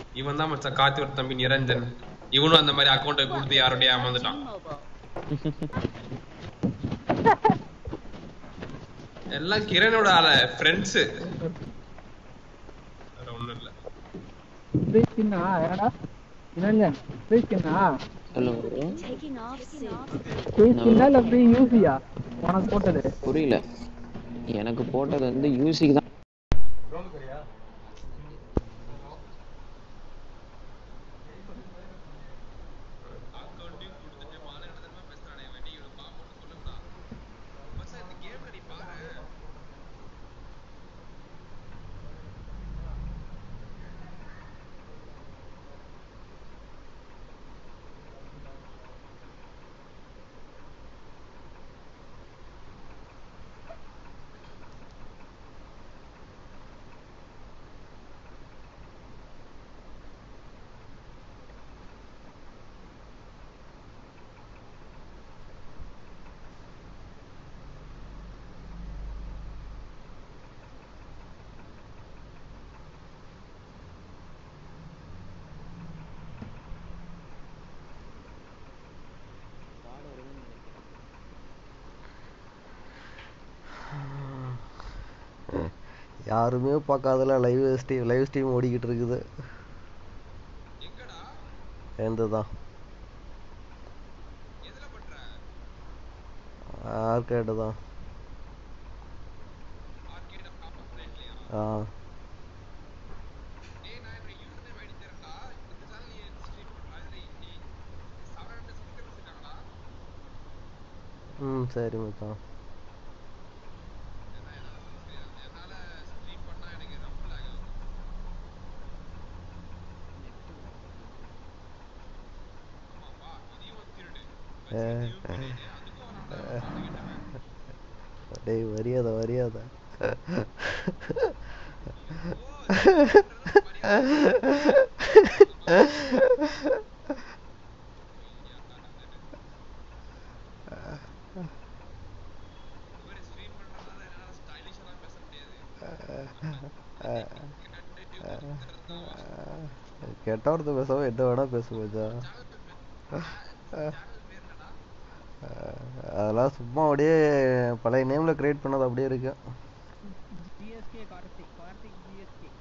இவன் தான் மச்சான் காத்தி ஒரு தம்பி நிரஞ்சன் இவனும் அந்த மாதிரி அக்கௌண்ட்டை கொடுத்து யாரோடய ஏமாந்துட்டான் எல்லாம் கிரனோட ஆள ஃப்ரெண்ட்ஸ் வேற ஒண்ணும் இல்ல ஸ்கின்னா ஏடா நிரஞ்சன் ஃப்ரீ ஸ்கின்னா hello Taking off soon. Free ஸ்கின்னா இல்ல ஃப்ரீ யூசியா உனக்கு போட்டது புரியல எனக்கு போட்டது வந்து யூசிக்கு தான் அக்கௌண்ட்டையும் கொடுத்துட்டு மாநகரமா பேசுறானே வெட்டி இவனை பாப்போம்னு சொல்லுங்கடா மச்சான் இந்த கேம்ல நீ பாரு யாருமே பார்க்காதல லைவ் ஸ்ட்ரீம் லைவ் ஸ்ட்ரீம் ஓடிக்கிட்டு இருக்குது எங்கடா எந்த தான் எதுல பண்ற ஆர்கேடு தான் ஆர்கேட் ஆஃப்லைன்லயா ஆ டேய் நான் என்னோட யூசர் நேம் ஐடி தரேன்டா இந்த சேனல் நீ ஸ்ட்ரீம் பண்ற அதுல நீ 700 சப்ஸ்கிரைபர்ஸ் இருக்காங்கடா ம் சரி மச்சான் ஏன்னா என்னால subscribe- என்னால ஸ்ட்ரீம் பண்ணா எனக்கு ரொம்ப lag ஆகுது ஆமாப்பா இதையும் வந்து திருடு ஏ. இதையும் பண்ணிட்டு அதுக்கும் நான் பாத்துக்கிட்டேன் டேய் வரியாத வரியாத இவரு ஸ்ட்ரீம் பண்றதால என்னால ஸ்டைலிஷா தான் பேச முடியாது கெட்ட வார்த்தை பேசாம என்ன வேணா பேசு மச்சான் அதெல்லாம் சும்மா அப்படியே பழைய நேம்ல கிரியேட் பண்ணது அப்படியே இருக்கு ஜிஎஸ்கே கார்த்திக் கார்த்திக் ஜிஎஸ்கே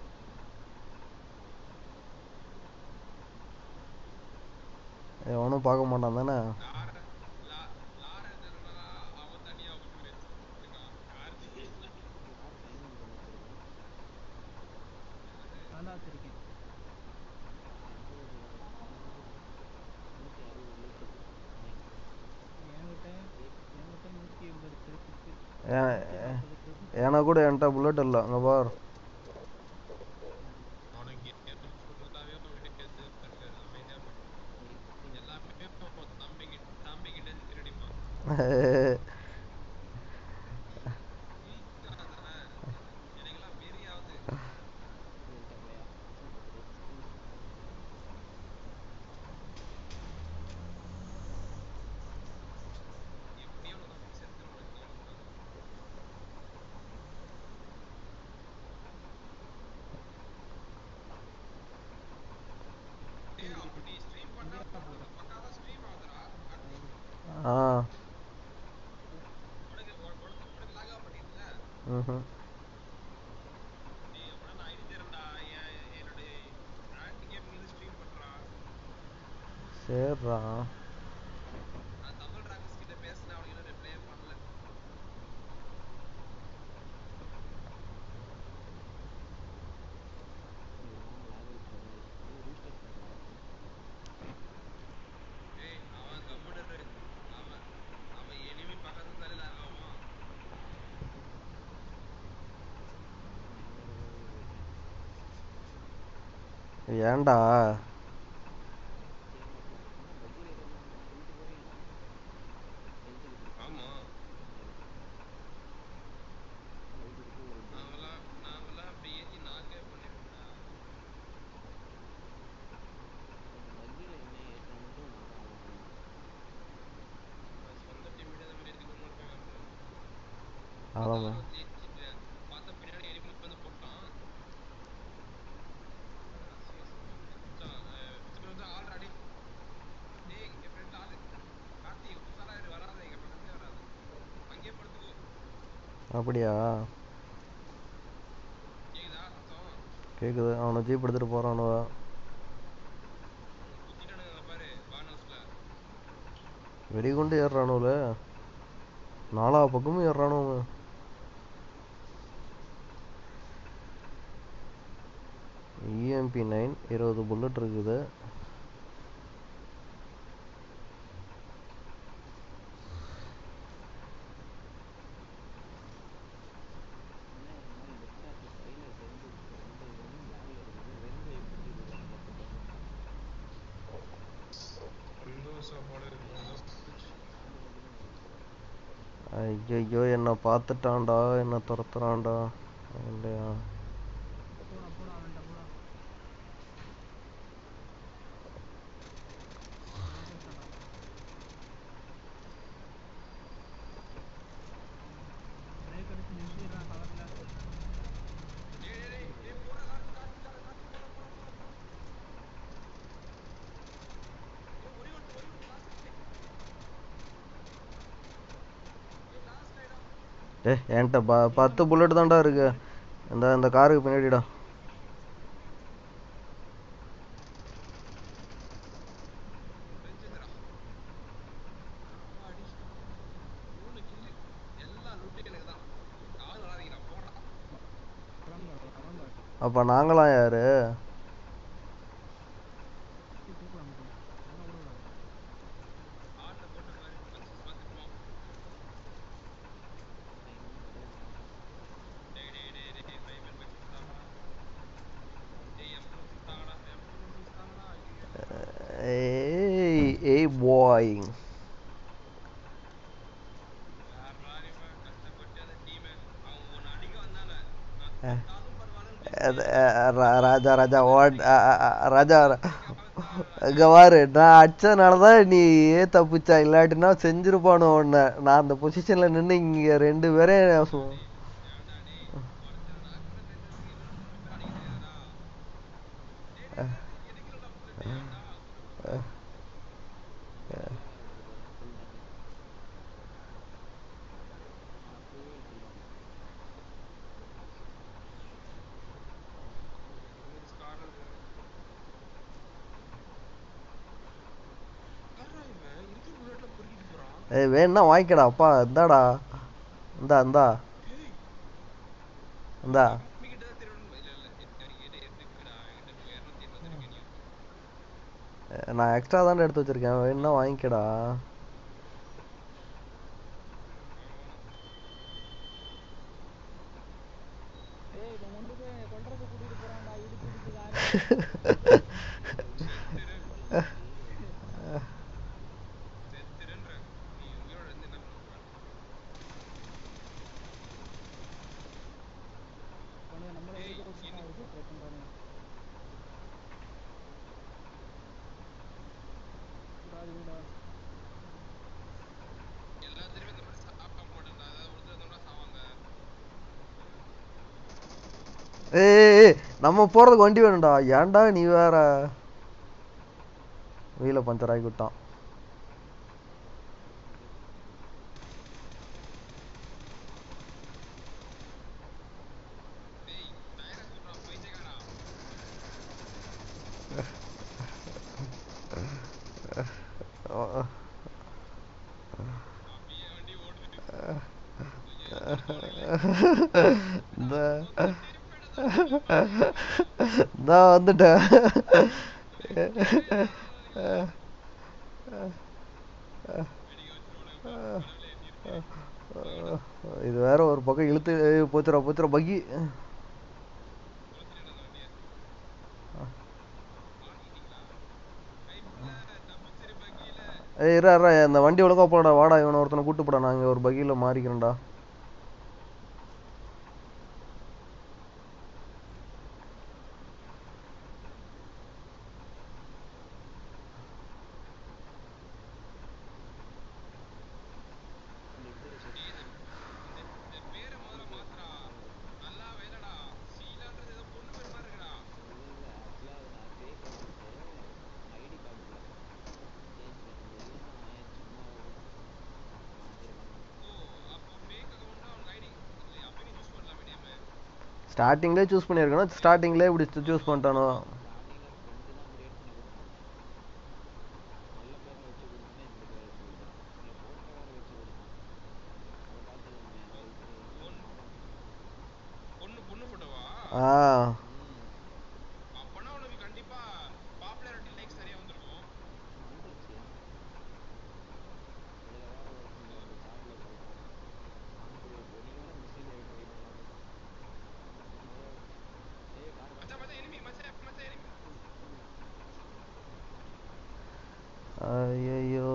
எவனும் பார்க்க மாட்டான் தானே அவன் தனியா விட்டு நான் தான் வச்சிருக்கேன் என்கிட்ட என்கிட்ட நூத்தி எண்பது இருக்கு ஏன் ஏன்னா கூட என்கிட்ட புல்லட் இல்லை அங்கே பார் அவனுக்கு ஃபுல்லாவே விட்டு இருக்காரு அமைதியா போயிட்டு எல்லாமே தம்பி தம்பி கிட்ட இருந்து திருடிப்பான் எனக்கெல்லாம் வெறியாவது எப்படியும் நம்ம செத்து உனக்கு டேய் அப்படி ஸ்ட்ரீம் பண்ணா பக்காவா ஸ்ட்ரீம் ஆகுதுடா ஆ உனக்கு உனக்கு உனக்கு லாக் ஆஃப் பண்ணிருந்தல ம் டேய் அப்பனா நான் ஐடி தரேன்டா என் என்னோட ஆன்டி கேமிங் ஸ்ட்ரீம் பண்றான் சரிடா நான் தமிழ் டிராகன்ஸ் கிட்ட பேசினேன் அவனுக்கு இன்னும் ரிப்ளையே பண்ணல ஏய் அவன் கம்முனு இரு. அவன் அவன் enemy பக்கத்துல இருந்தாலே lag ஆகும். ஏன்டா ஆமா நாங்கெல்லாம் நாங்கெல்லாம் அப்படி ஏத்தி நாக்கே பண்ணிருக்கோம்டா சொந்த டீம் அந்த மாதிரி எதுக்கு இருப்பாங்க ஆமாம் பார்த்தா பின்னாடி enemy வந்து போட்டான் அப்படியா கேக்குதா சத்தம் கேக்குது அவனை ஜீப் எடுத்துட்டு போறானுவ குத்திட்டானுங்க பாரு வானஸ்ல வெடிகுண்டு ஏறுறானுல நாலா பக்கமும் ஏறுறானுவ இஎம்பி நைன் இருபது புல்லட் இருக்குது சந்தோஷம் போல இருக்கும் ஐயோ என்ன பார்த்துட்டான்டா என்ன துரத்துறான்டா இல்லையா போடா போடா அவன்கிட்ட போடா பிரேக் அடிச்சு நிறுத்திடுறான் கவர்ல டேய் என்கிட்ட ப பத்து புல்லட் தான்டா இருக்கு இந்த இந்த காருக்கு பின்னாடிடா தெரிஞ்சுதுடா அடி மூணு கில்லு எல்லா லூட்டும் எனக்கு தான் கால் வராதீங்கடா போடா கிளம்பு கிளம்பு அப்ப நாங்களாம் யாரு தூக்கலாம் நல்லா விடுவாங்க ஆட்டை போட்ட மாதிரி பத்து பார்த்துப்போம் டேய் டேய் டேய் டேய் ஃபைவ் மினிட் வச்சுட்டாங்கடா டேய் எம் டூ வச்சுட்டாங்கடா எம் டூ வச்சுட்டாங்கடா ஐயோ ஏய் ஏய் பாய் யாரா இவன் கஷ்டப்பட்டு அந்த டீம் அவங்க ஒன்னு அடிக்க வந்தாங்க அஹ். நான் தாலும் பரவாயில்லன்னு அது, அஹ், ரா- ராஜா ராஜா ஓட் அஹ், அஹ், அஹ், ராஜா இங்க பாரு நான் அடிச்சதுனால தான் நீ தப்பிச்சா இல்லாட்டினா செஞ்சிருப்பானு உன்னை நான் அந்த பொசிஷன்ல நின்னு இங்க ரெண்டு பேரையும் ஏன்டா டேய் ஒருத்தர் நாக்கு ரெண்டு பேர் அடிக்க தெரியாதா டேய் டேய் எனக்கு இல்லடா புல்லட் ஏன்டா ஒரு ஸ்கார் இருக்கு யாரா இவன் இருக்கிற புல்லட்ல பொறுக்கிட்டு போறான் ஏய் வேணா வாங்கிக்கடா அப்பா இந்தாடா இந்தா இந்தா ஏய் இந்தா மிகிட்ட தான் திருடணும் இல்ல இல்ல என்கிட்ட எதுக்குடா என்கிட்ட இருநூத்தி எண்பது இருக்கு நீ அஹ், நான் எக்ஸ்ட்ரா தான்டா எடுத்து வச்சிருக்கேன் வேணா வாங்கிக்கடா ஏய் இவன் கொண்டு போய் கொல்றதுக்கு கூட்டிட்டு போறான்டா இடிச்சு இடிச்சு காரி செத்துருன்ற நீ உயிரோட இருந்து என்ன பண்ண போற பண்ணுங்க நம்மள ஏய், எதுக்கு வச்சு இது- அதுக்கு ட்ரை பண்றானுங்க விடாதீங்கடா எல்லாத்துலயுமே இந்த மாதிரி சாப்பிட மாட்டேன்டா அதாவது ஒருத்தர் இருந்தோம்னா சாவாங்க ஏய் ஏய், ஏய் நம்ம போறதுக்கு வண்டி வேணும்டா ஏன்டா நீ வேற வீல பஞ்சர் ஆகி விட்டான் டேய் டயரை சொல்றா பைத்தியக்காரா அஹ், அப்படியே வண்டி ஓடுது இந்த நான் வந்துட்டேன் இது வேற ஒரு பக்கம் இழுத்து ஏய், போச்சுடா போச்சுடா பக்கி ஏய் இரா இரா இந்த வண்டி ஒழுங்கா போடா வாடா இவனை ஒருத்தனை கூட்டு போடா நான் இங்க ஒரு பகில மாறிக்கிறேன்டா இந்த பேரை முதல்ல மாத்துறா நல்லா வேலைடா சீலான்றது ஏதோ பொண்ணு பேர் மாதிரி இருக்குடா ஓ அப்போ fake ஸ்டார்டிங்லேயே சூஸ் பண்ணியிருக்கணும் ஸ்டார்டிங்லேயே இப்படி சூஸ் பண்ணிட்டானோ பொண்ணு பொண்ணு போட்டோவா ஆ அப்பனா உனக்கு கண்டிப்பா பாப்புலாரிட்டி லைக் சரியா வந்திருக்கும் மச்சான் மச்சான் enemy மச்சான் மச்சான் enemy ஐயோ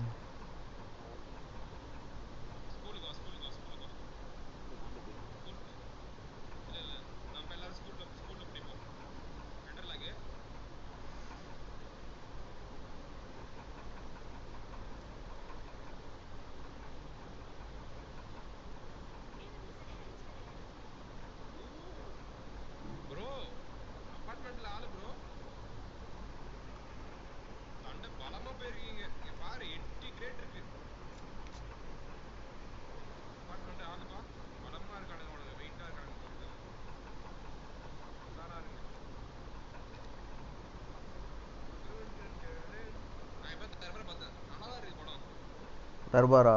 ஸ்கூலுக்கு வா ஸ்கூலுக்கு வா ஸ்கூலுக்கு வா ஸ்கூல் இல்ல இல்ல நம்ம எல்லாரும் ஸ்கூல்ல ஸ்கூல்ல படிப்போம் ரெண்டரை லாக்கு ப்ரோ அபார்ட்மெண்ட்ல ஆளு ப்ரோ சண்டை பலமா போயிருக்கீங்க இங்க பாரு எட்டு கிரேட் இருக்கு அபார்ட்மெண்ட் ஆளுப்பா பலமா இருக்கானுங்க அவனுங்க வெயிட்டா இருக்கானுங்க உஷாரா இருங்க நான் இப்ப தரவரை பார்த்தேன் நல்லா தான் இருக்கு படம் தர்பாரா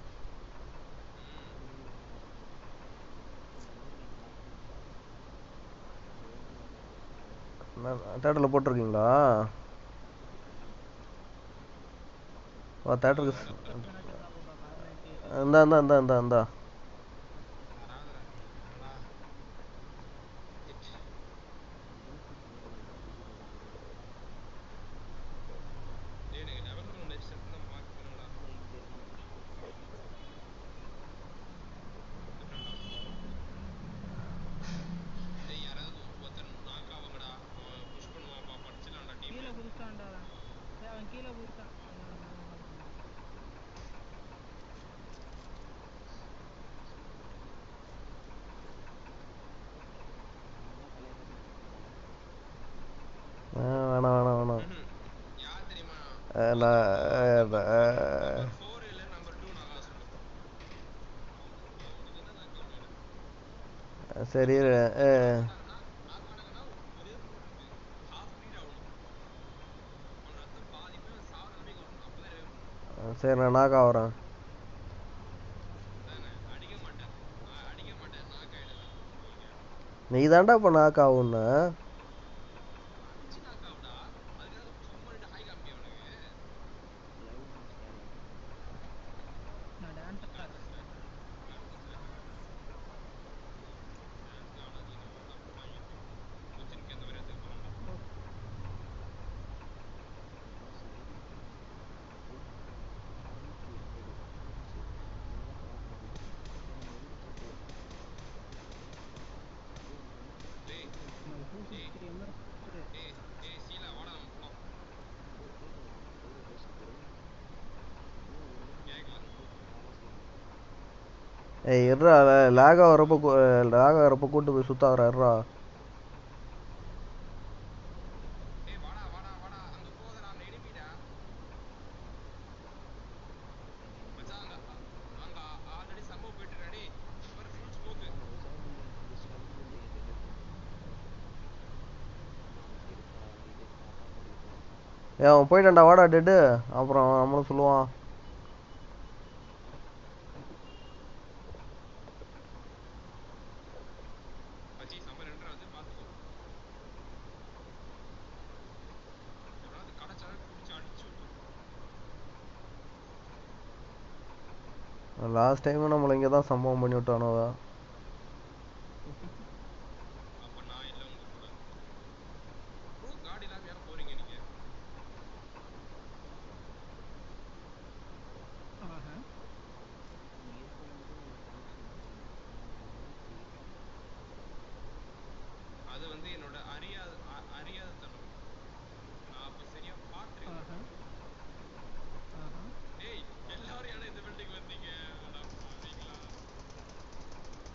தேட்டரில் போட்டிருக்கீங்களா ஓ தேட்டருக்கு இந்தா இந்தா இந்தா இந்தா இந்தா டேய் எனக்கு லெவல் ஒன் நெக்ஸ்ட் செட் நம்ம மார்க் பண்ணுங்கடா டேய் யாராவது ஒருத்தன் நாக் ஆவாங்கடா அவன் புஷ் பண்ணுவான்ப்பா படிச்சிடலாம்டா டீம் கீழே குதிச்சிட்டான்டா அவன். டேய், அவன் கீழே குதிச்சிட்டான் ஆ, வேணாம் வேணாம் வேணாம் யார் தெரியுமா அஹ், நான் அஹ், அஹ், ஃபோர் இல்ல நம்பர் டூ நாகா சொல்லு அவனுக்கு என்ன நாக் ஆகணும் சரி இரு. அஹ், நாக் ஆனாங்கன்னா ஒரே ரூல் இருக்கு ஹாஃப் ப்ளீட் ஆகணும் அவன் ரத்தம் பாதி பேர் சாவர நிலைமைக்கு வரணும் அப்பதான் ரிவைவ் பண்ணும் சரி நான் நாக் ஆகுறேன் தானே அடிக்க மாட்டேன் நான் அடிக்க மாட்டேன் நாக் ஆயிடுவேன் நீங்க நீ தாண்டா இப்போ நாக் ஆகுன்னு அடிச்சு நாக் ஆகுடா அதுக்காக சும்மா ரெண்டு ஹாய் காமிக்க அவனுக்கு நான் டான்ஸ் ஆடுறேன் கொச்சினுக்கு எந்த மாதிரி இடத்துக்கு போகணும் டேய் நம்ம டூ சிக்ஸ்டி எம்எஸ் டேய் டேய் சீலா வாடா நம்ம போலாம் கேக்கல ஏய் இருடா லேக் ஆகிறப்ப லேக் ஆகிறப்ப கூட்டு போய் சுத்தாகிறா இருடா டேய் வாடா வாடா வாடா அங்க போதடா அங்க எனிமிடா மச்சான் அங்க அங்க ஆல்ரெடி சம்பவம் போயிட்டு இருக்கா டேய் பாரு ஃபுல் ஸ்மோக் ஏ அவன் போயிட்டான்டா வாடா டெட்டு அப்புறம் நம்மளும் சொல்லுவான் மச்சி சம்மர் ரெண்டராவது பாத்துக்கோ எவனாவது கடைச்சாலும் புடிச்சு அடிச்சு விட்டு லாஸ்ட் டைம் நம்மளை இங்கே தான் சம்பவம் பண்ணி விட்டானுவ அப்ப நான் இல்ல உங்க கூட ப்ரோ காடி இல்லாம ஏன் போறீங்க நீங்க ஆஹா அது வந்து என்னோட அறியாத அ- அறியாத தனம் நான் அப்ப சரியா பாத்துருக்கேன் ஆஹா ஆஹா டேய் எல்லாரும் ஏன்னா இந்த பில்டிங் வந்தீங்க அட பாவிங்களா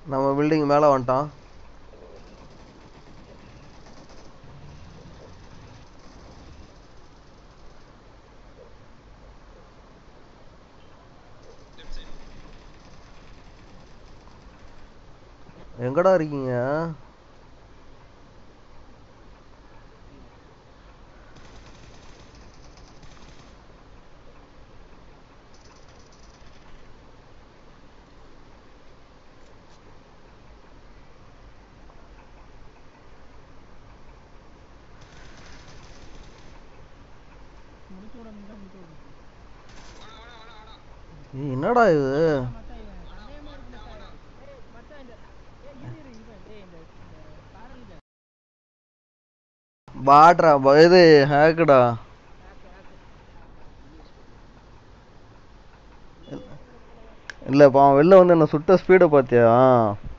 நம்ம பில்டிங் மேலே வந்துட்டோம் எங்கடா இருக்கீங்க முடிச்சு விடணும் தான் முடிச்சு விடணும் ஏய், என்னடா இது மச்சான் இவன் சந்தேகமா இருக்கு மச்சான் ஏய் மச்சான் இந்த ஏய் இரு இரு இவன் டேய் இந்த இந்த காரல் பாட்ரா ப- இது ஹேக்குடா இல்ல இப்போ அவன் வெளில வந்து என்ன சுட்ட ஸ்பீடை பார்த்தியா